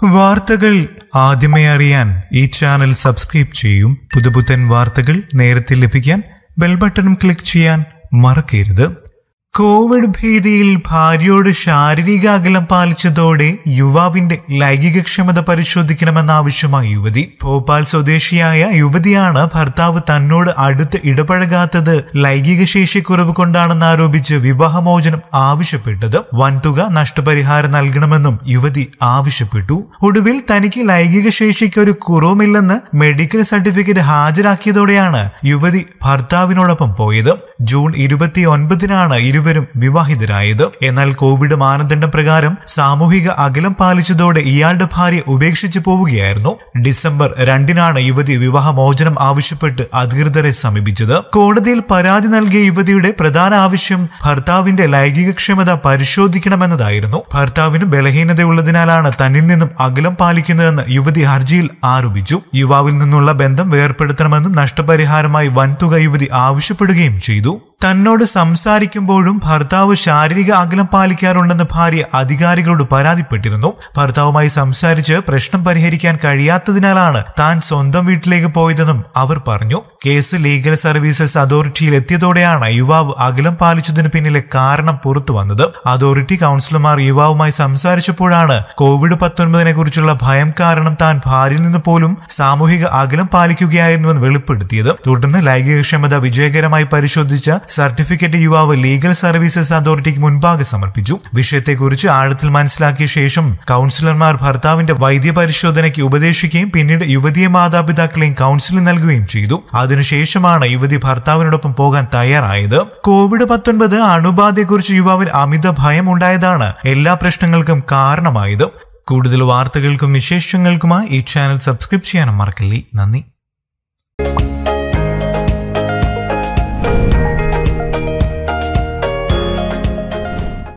വാർത്തകൾ ആദ്യമേ അറിയാൻ ഈ ചാനൽ സബ്സ്ക്രൈബ് ചെയ്യും പുതുപുത്തൻ വാർത്തകൾ നേരത്തെ ലഭിക്കാൻ ബെൽ ബട്ടണും ക്ലിക്ക് ചെയ്യാൻ മറക്കരുത് കോവിഡ് ഭീതിയിൽ ഭാര്യയോട് ശാരീരിക അകലം പാലിച്ചതോടെ യുവാവിന്റെ ലൈംഗികക്ഷമത പരിശോധിക്കണമെന്ന ആവശ്യമായി യുവതി ഭോപ്പാൽ സ്വദേശിയായ യുവതിയാണ് ഭർത്താവ് തന്നോട് അടുത്ത് ഇടപഴകാത്തത് ലൈംഗിക ശേഷിക്കുറവ് കൊണ്ടാണെന്ന് ആരോപിച്ച് വിവാഹമോചനം ആവശ്യപ്പെട്ടത് വൻതുക നഷ്ടപരിഹാരം നൽകണമെന്നും യുവതി ആവശ്യപ്പെട്ടു ഒടുവിൽ തനിക്ക് ലൈംഗിക ശേഷിക്ക് ഒരു കുറവുമില്ലെന്ന് മെഡിക്കൽ സർട്ടിഫിക്കറ്റ് ഹാജരാക്കിയതോടെയാണ് യുവതി ഭർത്താവിനോടൊപ്പം പോയത് ജൂൺ ഇരുപത്തി ഒൻപതിനാണ് ഇരുവരും വിവാഹിതരായത് എന്നാൽ കോവിഡ് മാനദണ്ഡം പ്രകാരം സാമൂഹിക അകലം പാലിച്ചതോടെ ഇയാളുടെ ഭാര്യ ഉപേക്ഷിച്ചു പോവുകയായിരുന്നു ഡിസംബർ രണ്ടിനാണ് യുവതി വിവാഹമോചനം ആവശ്യപ്പെട്ട് അധികൃതരെ സമീപിച്ചത് കോടതിയിൽ പരാതി നൽകിയ യുവതിയുടെ പ്രധാന ആവശ്യം ഭർത്താവിന്റെ ലൈംഗികക്ഷമത പരിശോധിക്കണമെന്നതായിരുന്നു ഭർത്താവിന് ബലഹീനതയുള്ളതിനാലാണ് തന്നിൽ നിന്നും അകലം പാലിക്കുന്നതെന്ന് യുവതി ഹർജിയിൽ ആരോപിച്ചു യുവാവിൽ നിന്നുള്ള ബന്ധം വേർപ്പെടുത്തണമെന്നും നഷ്ടപരിഹാരമായി വൻതുക യുവതി ആവശ്യപ്പെടുകയും ചെയ്തു തന്നോട് സംസാരിക്കുമ്പോഴും ഭർത്താവ് ശാരീരിക അകലം പാലിക്കാറുണ്ടെന്ന് ഭാര്യ അധികാരികളോട് പരാതിപ്പെട്ടിരുന്നു ഭർത്താവുമായി സംസാരിച്ച് പ്രശ്നം പരിഹരിക്കാൻ കഴിയാത്തതിനാലാണ് താൻ സ്വന്തം വീട്ടിലേക്ക് പോയതെന്നും അവർ പറഞ്ഞു കേസ് ലീഗൽ സർവീസസ് അതോറിറ്റിയിൽ എത്തിയതോടെയാണ് യുവാവ് അകലം പാലിച്ചതിന് പിന്നിലെ കാരണം പുറത്തു വന്നത് അതോറിറ്റി കൗൺസിലർമാർ യുവാവുമായി സംസാരിച്ചപ്പോഴാണ് കോവിഡ് പത്തൊൻപതിനെ കുറിച്ചുള്ള ഭയം കാരണം താൻ ഭാര്യയിൽ നിന്ന് പോലും സാമൂഹിക അകലം പാലിക്കുകയായിരുന്നുവെന്ന് വെളിപ്പെടുത്തിയത് തുടർന്ന് ലൈംഗികക്ഷമത വിജയകരമായി പരിശോധിച്ച സർട്ടിഫിക്കറ്റ് യുവാവ് ലീഗൽ സർവീസസ് അതോറിറ്റിക്ക് മുൻപാകെ സമർപ്പിച്ചു വിഷയത്തെക്കുറിച്ച് ആഴത്തിൽ മനസ്സിലാക്കിയ ശേഷം കൗൺസിലർമാർ ഭർത്താവിന്റെ വൈദ്യപരിശോധനയ്ക്ക് ഉപദേശിക്കുകയും പിന്നീട് യുവതിയെ മാതാപിതാക്കളെയും കൗൺസിലിംഗ് നൽകുകയും ചെയ്തു അതിനുശേഷമാണ് യുവതി ഭർത്താവിനോടൊപ്പം പോകാൻ തയ്യാറായത് കോവിഡ് പത്തൊൻപത് അണുബാധയെക്കുറിച്ച് യുവാവിന് അമിത ഭയം ഉണ്ടായതാണ് എല്ലാ പ്രശ്നങ്ങൾക്കും കാരണമായത് കൂടുതൽ വാർത്തകൾക്കും വിശേഷങ്ങൾക്കുമായി ഈ ചാനൽ സബ്സ്ക്രൈബ് ചെയ്യാനും മറക്കല്ലേ നന്ദി